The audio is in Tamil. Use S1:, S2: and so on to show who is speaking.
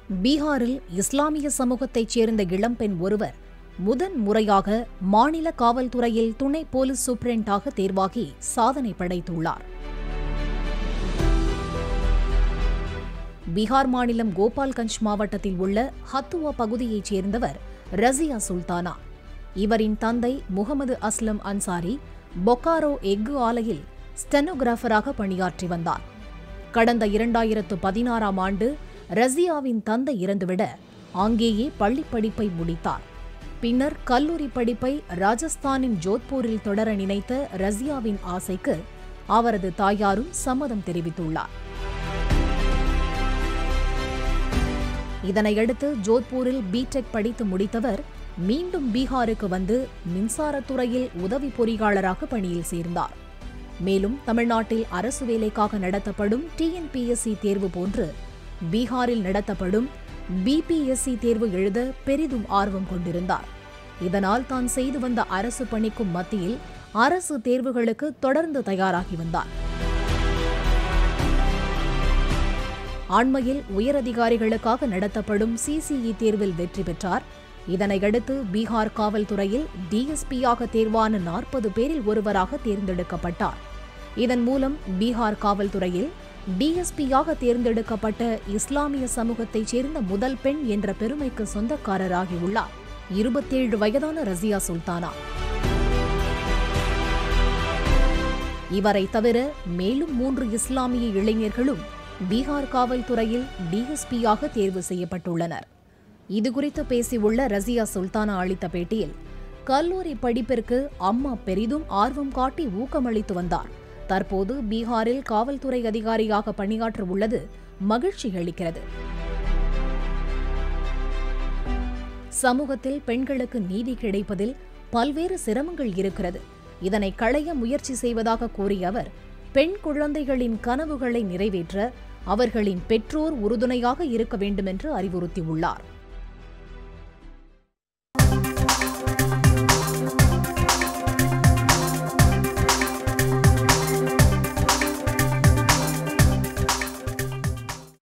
S1: பீகாரில் இஸ்லாமிய சமூகத்தைச் சேர்ந்த இளம்பெண் ஒருவர் முதன் முறையாக மாநில காவல்துறையில் துணை போலீஸ் சூப்பரண்டாக தேர்வாகி சாதனை படைத்துள்ளார் பீகார் மாநிலம் கோபால்கஞ்ச் மாவட்டத்தில் உள்ள ஹத்துவா பகுதியைச் சேர்ந்தவர் ரசியா சுல்தானா இவரின் தந்தை முகமது அஸ்லம் அன்சாரி பொக்காரோ எஃகு ஆலையில் ஸ்டெனோகிராஃபராக பணியாற்றி வந்தார் கடந்த இரண்டாயிரத்து பதினாறாம் ஆண்டு ரசியாவின் தந்தை இறந்துவிட அங்கேயே பள்ளிப் படிப்பை முடித்தார் பின்னர் கல்லூரி படிப்பை ராஜஸ்தானின் ஜோத்பூரில் தொடர நினைத்த ரசியாவின் ஆசைக்கு அவரது தாயாரும் சம்மதம் தெரிவித்துள்ளார் இதனையடுத்து ஜோத்பூரில் பிடெக் படித்து முடித்தவர் மீண்டும் பீகாருக்கு வந்து மின்சாரத்துறையில் உதவி பொறியாளராக பணியில் சேர்ந்தார் மேலும் தமிழ்நாட்டில் அரசு வேலைக்காக நடத்தப்படும் டிஎன்பிஎஸ்சி தேர்வு போன்று பீகாரில் நடத்தப்படும் பிபிஎஸ்சி தேர்வு எழுத பெரிதும் ஆர்வம் கொண்டிருந்தார் இதனால் தான் செய்து வந்த அரசு பணிக்கும் மத்தியில் அரசு தேர்வுகளுக்கு தொடர்ந்து தயாராகி வந்தார் அண்மையில் உயரதிகாரிகளுக்காக நடத்தப்படும் சிசிஇ தேர்வில் வெற்றி பெற்றார் இதனையடுத்து பீகார் காவல்துறையில் டிஎஸ்பியாக தேர்வான நாற்பது பேரில் ஒருவராக தேர்ந்தெடுக்கப்பட்டார் இதன் மூலம் பீகார் காவல்துறையில் டிஎஸ்பியாக தேர்ந்தெடுக்கப்பட்ட இஸ்லாமிய சமூகத்தைச் சேர்ந்த முதல் பெண் என்ற பெருமைக்கு சொந்தக்காரராகியுள்ளார் இருபத்தேழு வயதான ரசியா சுல்தானா இவரை தவிர மேலும் மூன்று இஸ்லாமிய இளைஞர்களும் பீகார் காவல்துறையில் டிஎஸ்பியாக தேர்வு செய்யப்பட்டுள்ளனர் இதுகுறித்து பேசியுள்ள ரசியா சுல்தானா அளித்த பேட்டியில் கல்லூரி படிப்பிற்கு அம்மா பெரிதும் ஆர்வம் காட்டி ஊக்கமளித்து வந்தார் தற்போது பீகாரில் காவல்துறை அதிகாரியாக பணியாற்ற உள்ளது மகிழ்ச்சி அளிக்கிறது சமூகத்தில் பெண்களுக்கு நீதி கிடைப்பதில் பல்வேறு சிரமங்கள் இருக்கிறது இதனை களைய முயற்சி செய்வதாக கூறிய அவர் பெண் குழந்தைகளின் கனவுகளை நிறைவேற்ற அவர்களின் பெற்றோர் உறுதுணையாக இருக்க வேண்டுமென்று அறிவுறுத்தியுள்ளார்